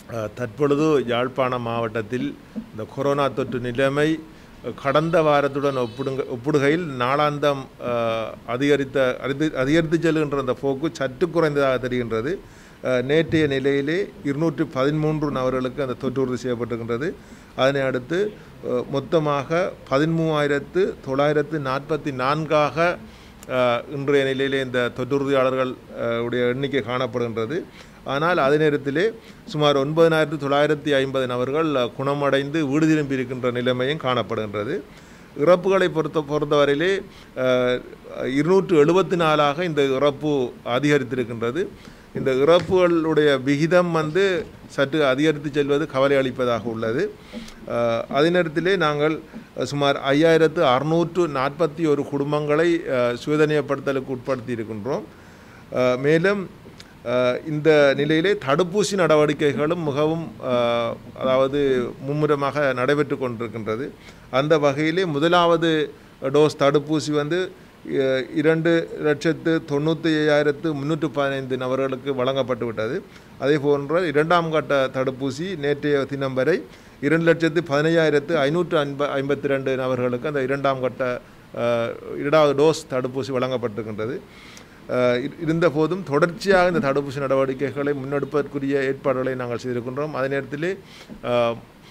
அஹ், தற்பொழுது யாழ்ப்பாண மாவட்டத்தில் இந்த கொரோனா தொற்று நிலைமை அஹ், கடந்த வாரத்துடன் ஒப்பிடுங்க ஒப்பிடுகையில் நாளாந்தம் அஹ், அதிகரித்த அதிக- அதிகரித்து செல்கின்ற அந்த போக்கு சற்று குறைந்ததாக தெரிகின்றது அஹ், நேற்றைய நிலையிலே இருநூற்றி பதிமூன்று நபர்களுக்கு அந்த தொற்று உறுதி செய்யப்பட்டிருக்கின்றது அதனை அடுத்து அஹ், மொத்தமாக பதிமூவாயிரத்து தொள்ளாயிரத்து நாற்பத்தி நான்காக அஹ், இன்றைய நிலையிலே இந்த தொற்றுறுதியாளர்கள் அஹ், உடைய எண்ணிக்கை காணப்படுகின்றது ஆனால் அதே நேரத்திலே சுமார் ஒன்பதினாயிரத்து தொள்ளாயிரத்தி ஐம்பது நபர்கள் அஹ், குணமடைந்து வீடு திரும்பி இருக்கின்ற நிலைமையும் காணப்படுகின்றது இறப்புகளை பொறுத்த பொறுத்தவரையிலே அஹ், இருநூற்று எழுபத்தி நாலாக இந்த இறப்பு அதிகரித்திருக்கின்றது இந்த இறப்புகளுடைய விகிதம் வந்து சற்று அதிகரித்து செல்வது கவலை அளிப்பதாக உள்ளது அஹ், அதே நேரத்திலே நாங்கள் சுமார் ஐயாயிரத்து அறுநூற்று நாற்பத்தி ஒரு குடும்பங்களை அஹ், சுயதனியப்படுத்தலுக்கு உட்படுத்தி இருக்கின்றோம் அஹ், மேலும் அஹ், இந்த நிலையிலே தடுப்பூசி நடவடிக்கைகளும் மிகவும் அஹ், அதாவது மும்முரமாக நடைபெற்று கொண்டிருக்கின்றது அந்த வகையிலே முதலாவது டோஸ் தடுப்பூசி வந்து அஹ், இரண்டு லட்சத்து தொண்ணூற்றி ஐயாயிரத்து முந்நூற்று பதினைந்து நபர்களுக்கு வழங்கப்பட்டு விட்டது அதே போன்ற இரண்டாம் கட்ட தடுப்பூசி நேற்றைய தினம் வரை இரண்டு லட்சத்து பதினையாயிரத்து ஐநூற்று ஐம்ப ஐம்பத்தி ரெண்டு நபர்களுக்கு அந்த இரண்டாம் கட்ட அஹ், இரண்டாவது டோஸ் தடுப்பூசி வழங்கப்பட்டிருக்கின்றது அஹ் இரு- இருந்த போதும் தொடர்ச்சியாக இந்த தடுப்பூசி நடவடிக்கைகளை முன்னெடுப்பதற்குரிய ஏற்பாடுகளை நாங்கள் செய்திருக்கின்றோம் அதே நேரத்திலே அஹ்,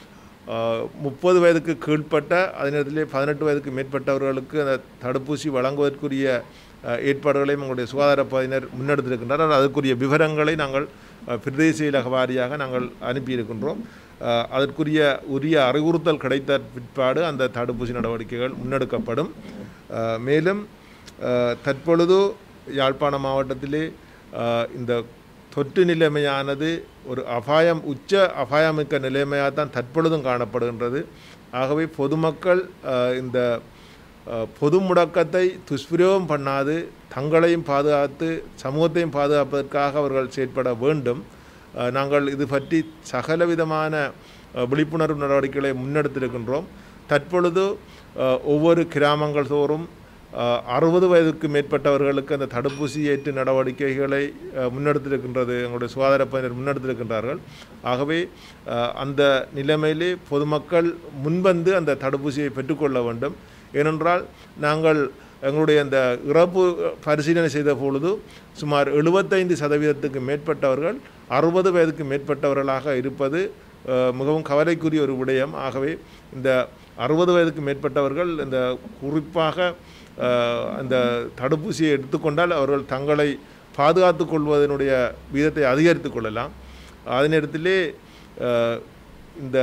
அஹ், முப்பது வயதுக்கு கீழ்ப்பட்ட அதே நேரத்திலே பதினெட்டு வயதுக்கு மேற்பட்டவர்களுக்கு அந்த தடுப்பூசி வழங்குவதற்குரிய அஹ், ஏற்பாடுகளையும் எங்களுடைய சுகாதார பகுதியினர் முன்னெடுத்திருக்கின்றனர் அதற்குரிய விவரங்களை நாங்கள் அஹ், பிரதேச இலக வாரியாக நாங்கள் அனுப்பியிருக்கின்றோம் அஹ், அதற்குரிய உரிய அறிவுறுத்தல் கிடைத்த பிற்பாடு அந்த தடுப்பூசி நடவடிக்கைகள் முன்னெடுக்கப்படும் அஹ், மேலும் அஹ், தற்பொழுது யாழ்ப்பாண மாவட்டத்திலே அஹ், இந்த தொற்று நிலைமையானது ஒரு அபாயம் உச்ச அபாயமிக்க நிலைமையாக தான் தற்பொழுதும் காணப்படுகின்றது ஆகவே பொதுமக்கள் அஹ், இந்த அஹ், பொது முடக்கத்தை துஷ்பிரயோகம் பண்ணாது தங்களையும் பாதுகாத்து சமூகத்தையும் பாதுகாப்பதற்காக அவர்கள் செயற்பட வேண்டும் அஹ், நாங்கள் இது பற்றி சகலவிதமான அஹ், விழிப்புணர்வு நடவடிக்கைகளை முன்னெடுத்திருக்கின்றோம் தற்பொழுது அஹ், ஒவ்வொரு கிராமங்கள் தோறும் அஹ், அறுபது வயதுக்கு மேற்பட்டவர்களுக்கு அந்த தடுப்பூசி ஏற்று நடவடிக்கைகளை அஹ், முன்னெடுத்திருக்கின்றது எங்களுடைய சுகாதார பணியினர் முன்னெடுத்திருக்கின்றார்கள் ஆகவே அஹ், அந்த நிலைமையிலே பொதுமக்கள் முன்வந்து அந்த தடுப்பூசியை பெற்றுக்கொள்ள வேண்டும் ஏனென்றால் நாங்கள் எங்களுடைய அந்த இறப்பு பரிசீலனை செய்த பொழுது சுமார் எழுபத்தைந்து சதவீதத்துக்கு மேற்பட்டவர்கள் அறுபது வயதுக்கு மேற்பட்டவர்களாக இருப்பது அஹ், மிகவும் கவலைக்குரிய ஒரு விடயம் ஆகவே இந்த அறுபது வயதுக்கு மேற்பட்டவர்கள் இந்த குறிப்பாக அஹ், அந்த தடுப்பூசியை எடுத்துக்கொண்டால் அவர்கள் தங்களை பாதுகாத்துக் கொள்வதனுடைய வீதத்தை அதிகரித்து கொள்ளலாம் அதே நேரத்திலே அஹ், இந்த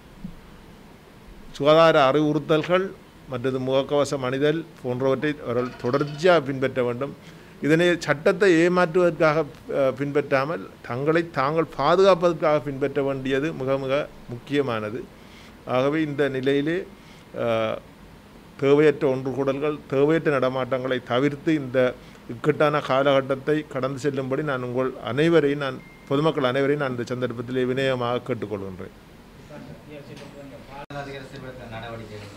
சுகாதார அறிவுறுத்தல்கள் மற்றது முகக்கவசம் அணிதல் போன்றவற்றை அவர்கள் தொடர்ச்சியாக பின்பற்ற வேண்டும் இதனை சட்டத்தை ஏமாற்றுவதற்காக அஹ், பின்பற்றாமல் தங்களை தாங்கள் பாதுகாப்பதற்காக பின்பற்ற வேண்டியது மிக மிக முக்கியமானது ஆகவே இந்த நிலையிலே அஹ், தேவையற்ற ஒன்று கூடல்கள் தேவையற்ற நடமாட்டங்களை தவிர்த்து இந்த இக்கட்டான காலகட்டத்தை கடந்து செல்லும்படி நான் உங்கள் அனைவரையும் நான் பொதுமக்கள் அனைவரையும் நான் இந்த சந்தர்ப்பத்திலே வினயமாக கேட்டுக்கொள்கின்றேன் அதிகார செயல்படுத்த நடவடிக்கைகள்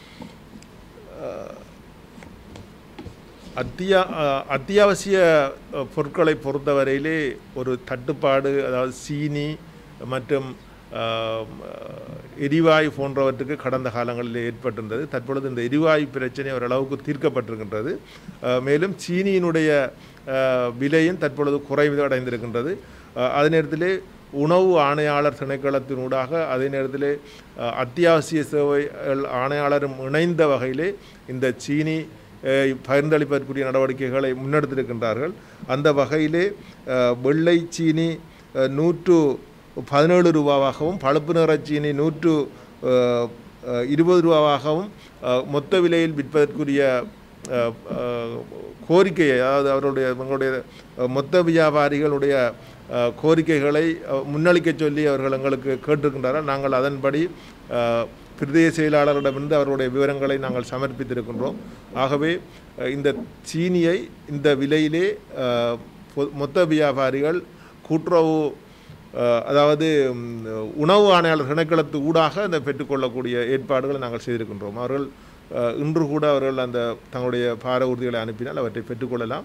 அத்தியா அஹ், அத்தியாவசிய அஹ், பொருட்களை பொறுத்தவரையிலே ஒரு தட்டுப்பாடு அதாவது சீனி மற்றும் அஹ், எரிவாயு போன்றவற்றுக்கு கடந்த காலங்களில் ஏற்பட்டிருந்தது தற்பொழுது இந்த எரிவாயு பிரச்சனை ஓரளவுக்கு தீர்க்கப்பட்டிருக்கின்றது அஹ், மேலும் சீனியினுடைய அஹ், விலையும் தற்பொழுது குறைவு அடைந்திருக்கின்றது அஹ், அதே நேரத்திலே உணவு ஆணையாளர் திணைக்களத்தினூடாக அதே நேரத்திலே அஹ், அத்தியாவசிய சேவைகள் ஆணையாளரும் இணைந்த வகையிலே இந்த சீனி அஹ், பகிர்ந்தளிப்பதற்குரிய நடவடிக்கைகளை முன்னெடுத்திருக்கின்றார்கள் அந்த வகையிலே அஹ், வெள்ளை சீனி அஹ், நூற்று பதினேழு ரூபாவாகவும் பழுப்பு நிற சீனி நூற்று அஹ், அஹ், இருபது ரூபாவாகவும் அஹ், மொத்த விலையில் விற்பதற்குரிய அஹ், அஹ், கோரிக்கையை அதாவது அவருடைய எங்களுடைய அஹ், மொத்த வியாபாரிகளுடைய அஹ், கோரிக்கைகளை அஹ், முன்னளிக்கச் சொல்லி அவர்கள் எங்களுக்கு கேட்டிருக்கின்றார்கள் நாங்கள் அதன்படி அஹ், பிரதேச செயலாளரிடமிருந்து அவருடைய விவரங்களை நாங்கள் சமர்ப்பித்திருக்கின்றோம் ஆகவே அஹ், இந்த சீனியை இந்த விலையிலே அஹ், பொ- மொத்த வியாபாரிகள் கூட்டுறவு அஹ், அதாவது ம், உணவு ஆணையாளர் திணைக்களத்து ஊடாக அந்த பெற்றுக்கொள்ளக்கூடிய ஏற்பாடுகளை நாங்கள் செய்திருக்கின்றோம் அவர்கள் அஹ், இன்று கூட அவர்கள் அந்த தங்களுடைய பார உறுதிகளை அனுப்பினால் அவற்றை பெற்றுக்கொள்ளலாம்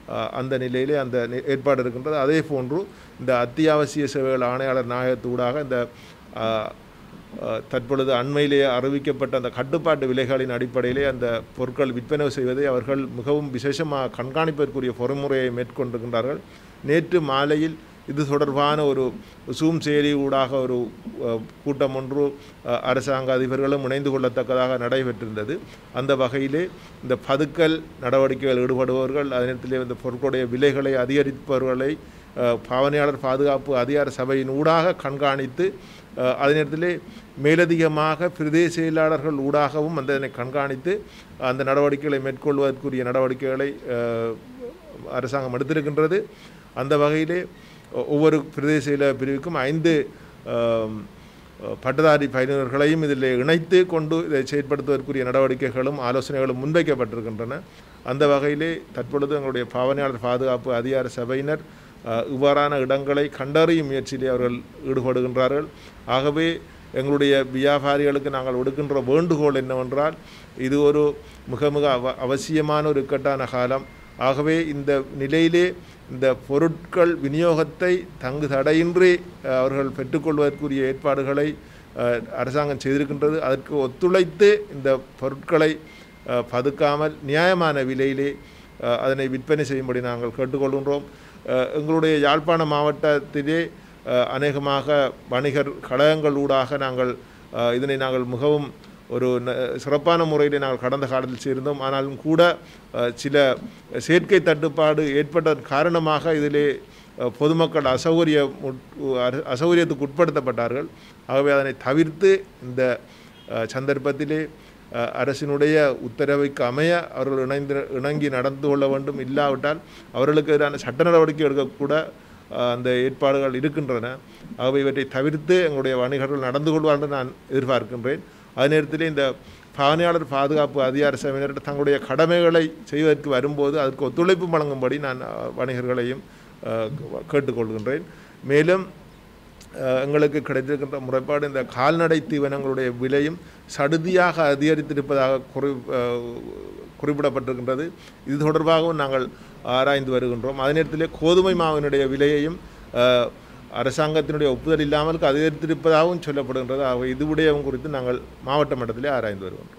அஹ், அந்த நிலையிலே அந்த நி- ஏற்பாடு இருக்கின்றது அதே போன்று இந்த அத்தியாவசிய சேவைகள் ஆணையாளர் நாயகத்தூடாக இந்த அஹ், அஹ், தற்பொழுது அண்மையிலே அறிவிக்கப்பட்ட அந்த கட்டுப்பாட்டு விலைகளின் அடிப்படையிலே அந்த பொருட்கள் விற்பனை செய்வதை அவர்கள் மிகவும் விசேஷமாக கண்காணிப்பதற்குரிய பொறிமுறையை மேற்கொண்டிருக்கின்றார்கள் நேற்று மாலையில் இது தொடர்பான ஒரு சூம் செயலி ஊடாக ஒரு அஹ், கூட்டம் ஒன்று அஹ், அரசாங்க அதிபர்களும் இணைந்து கொள்ளத்தக்கதாக நடைபெற்றிருந்தது அந்த வகையிலே இந்த பதுக்கல் நடவடிக்கைகள் ஈடுபடுபவர்கள் அதே நேரத்திலே இந்த பொருட்களுடைய விலைகளை அதிகரிப்பவர்களை அஹ், பாவனையாளர் பாதுகாப்பு அதிகார சபையின் ஊடாக கண்காணித்து அஹ், அதே நேரத்திலே மேலதிகமாக பிரதேச செயலாளர்கள் ஊடாகவும் அந்த இதனை கண்காணித்து அந்த நடவடிக்கைகளை மேற்கொள்வதற்குரிய நடவடிக்கைகளை அஹ், அரசாங்கம் எடுத்திருக்கின்றது அந்த வகையிலே ஒ- ஒவ்வொரு பிரதேச செயலக பிரிவுக்கும் ஐந்து ஆம், அஹ், பட்டதாரி பயணியர்களையும் இதில் இணைத்து கொண்டு இதை செயற்படுத்துவதற்குரிய நடவடிக்கைகளும் ஆலோசனைகளும் முன்வைக்கப்பட்டிருக்கின்றன அந்த வகையிலே தற்பொழுது எங்களுடைய பாவனையாளர் பாதுகாப்பு அதிகார சபையினர் அஹ், இவ்வாறான இடங்களை கண்டறியும் முயற்சியிலே அவர்கள் ஈடுபடுகின்றார்கள் ஆகவே எங்களுடைய வியாபாரிகளுக்கு நாங்கள் விடுக்கின்ற வேண்டுகோள் என்னவென்றால் இது ஒரு மிக மிக அவ அவசியமான ஒரு இக்கட்டான காலம் ஆகவே இந்த நிலையிலே இந்த பொருட்கள் விநியோகத்தை தங்கு தடையின்றி அஹ், அவர்கள் பெற்றுக்கொள்வதற்குரிய ஏற்பாடுகளை அஹ், அரசாங்கம் செய்திருக்கின்றது அதற்கு ஒத்துழைத்து இந்த பொருட்களை அஹ், பதுக்காமல் நியாயமான விலையிலே அஹ், அதனை விற்பனை செய்யும்படி நாங்கள் கேட்டுக்கொள்கின்றோம் அஹ், எங்களுடைய யாழ்ப்பாண மாவட்டத்திலே அஹ், அநேகமாக வணிகர் கழகங்களூடாக நாங்கள் அஹ், இதனை நாங்கள் மிகவும் ஒரு ந- சிறப்பான முறையில் நாங்கள் கடந்த காலத்தில் சேர்ந்தோம் ஆனாலும் கூட அஹ், சில சேர்க்கை தட்டுப்பாடு ஏற்பட்டதன் காரணமாக இதிலே அஹ், பொதுமக்கள் அசௌகரிய அசௌகரியத்துக்கு உட்படுத்தப்பட்டார்கள் ஆகவே அதனை தவிர்த்து இந்த அஹ், சந்தர்ப்பத்திலே அஹ், அரசினுடைய உத்தரவுக்கு அமைய அவர்கள் இணைந்து இணங்கி நடந்து கொள்ள வேண்டும் இல்லாவிட்டால் அவர்களுக்கு எதிரான சட்ட நடவடிக்கை எடுக்கக்கூட அஹ், அந்த ஏற்பாடுகள் இருக்கின்றன ஆகவே இவற்றை தவிர்த்து எங்களுடைய வணிகர்கள் நடந்து கொள்வார்கள் என்று நான் எதிர்பார்க்கின்றேன் அதே நேரத்தில் இந்த பாவனையாளர் பாதுகாப்பு அதிகார சபையினர் தங்களுடைய கடமைகளை செய்வதற்கு வரும்போது அதற்கு ஒத்துழைப்பு வழங்கும்படி நான் அஹ், வணிகர்களையும் அஹ், கேட்டுக்கொள்கின்றேன் மேலும் அஹ், எங்களுக்கு கிடைத்திருக்கின்ற முறைப்பாடு இந்த கால்நடை தீவனங்களுடைய விலையும் சடுதியாக அதிகரித்திருப்பதாக குறி அஹ், குறிப்பிடப்பட்டிருக்கின்றது இது தொடர்பாகவும் நாங்கள் ஆராய்ந்து வருகின்றோம் அதே நேரத்திலே கோதுமை மாவினுடைய விலையையும் அஹ், அரசாங்கத்தினுடைய ஒப்புதல் இல்லாமல் அதிகரித்திருப்பதாகவும் சொல்லப்படுகின்றது ஆகவே இது விடயம் குறித்து நாங்கள் மாவட்ட மட்டத்திலே ஆராய்ந்து வருகின்றோம்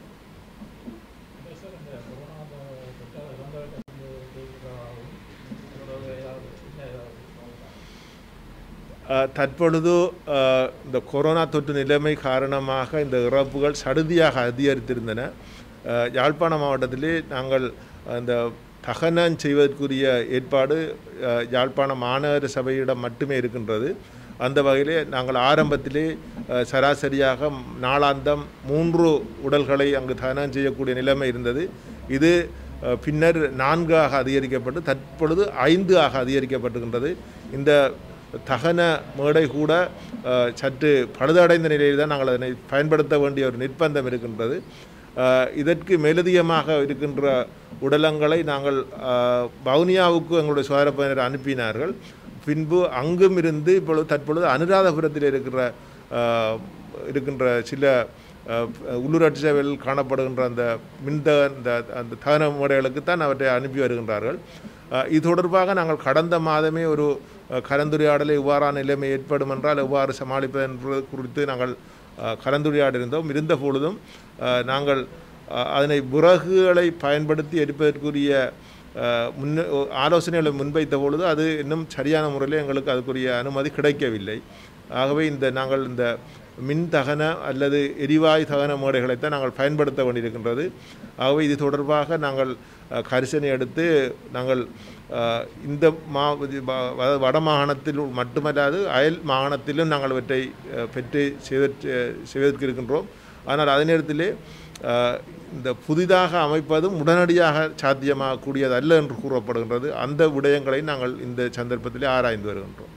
அஹ், தற்பொழுது அஹ், இந்த கொரோனா தொற்று நிலைமை காரணமாக இந்த இறப்புகள் சடுதியாக அதிகரித்திருந்தன அஹ், யாழ்ப்பாண மாவட்டத்திலே நாங்கள் அந்த தகனம் செய்வதற்குரிய ஏற்பாடு அஹ், யாழ்ப்பாண மாநகர சபையிடம் மட்டுமே இருக்கின்றது அந்த வகையிலே நாங்கள் ஆரம்பத்திலே அஹ், சராசரியாக நாளாந்தம் மூன்று உடல்களை அங்கு தகனம் செய்யக்கூடிய நிலைமை இருந்தது இது அஹ், பின்னர் நான்காக அதிகரிக்கப்பட்டு தற்பொழுது ஐந்து ஆக அதிகரிக்கப்பட்டிருக்கின்றது இந்த தகன மேடை கூட அஹ், சற்று பழுதடைந்த நிலையில் தான் நாங்கள் அதனை பயன்படுத்த வேண்டிய ஒரு நிர்பந்தம் இருக்கின்றது அஹ், இதற்கு மேலதிகமாக இருக்கின்ற உடலங்களை நாங்கள் அஹ், வவுனியாவுக்கு எங்களுடைய சுகாதாரப்பயினர் அனுப்பினார்கள் பின்பு அங்கும் இருந்து இப்பொழுது தற்பொழுது அனுராதபுரத்தில் இருக்கிற அஹ், இருக்கின்ற சில அஹ், உள்ளூராட்சி சேவையில் காணப்படுகின்ற அந்த மின்த இந்த அந்த தகன முறைகளுக்கு தான் அவற்றை அனுப்பி வருகின்றார்கள் அஹ், இது தொடர்பாக நாங்கள் கடந்த மாதமே ஒரு அஹ், கலந்துரையாடலை இவ்வாறான நிலைமை ஏற்படும் என்றால் எவ்வாறு சமாளிப்பது என்பது குறித்து நாங்கள் அஹ், கலந்துரையாடியிருந்தோம் இருந்த பொழுதும் அஹ், நாங்கள் அஹ், அதனை விறகுகளை பயன்படுத்தி எரிப்பதற்குரிய அஹ், முன்ன ஆலோசனைகளை முன்வைத்த பொழுது அது இன்னும் சரியான முறையில் எங்களுக்கு அதுக்குரிய அனுமதி கிடைக்கவில்லை ஆகவே இந்த நாங்கள் இந்த மின் தகன அல்லது எரிவாயு தகன மேடைகளைத்தான் நாங்கள் பயன்படுத்த வேண்டியிருக்கின்றது ஆகவே இது தொடர்பாக நாங்கள் அஹ், கரிசனை எடுத்து நாங்கள் அஹ், இந்த மா இது வ- வ- வட மாகாணத்தில் மட்டுமல்லாது அயல் மாகாணத்திலும் நாங்கள் இவற்றை அஹ், பெற்று செய்வதற்கு செய்வதற்கு இருக்கின்றோம் ஆனால் அதே நேரத்திலே அஹ், இந்த புதிதாக அமைப்பதும் உடனடியாக சாத்தியமாகக்கூடியது அல்ல என்று கூறப்படுகின்றது அந்த விடயங்களை நாங்கள் இந்த சந்தர்ப்பத்திலே ஆராய்ந்து வருகின்றோம்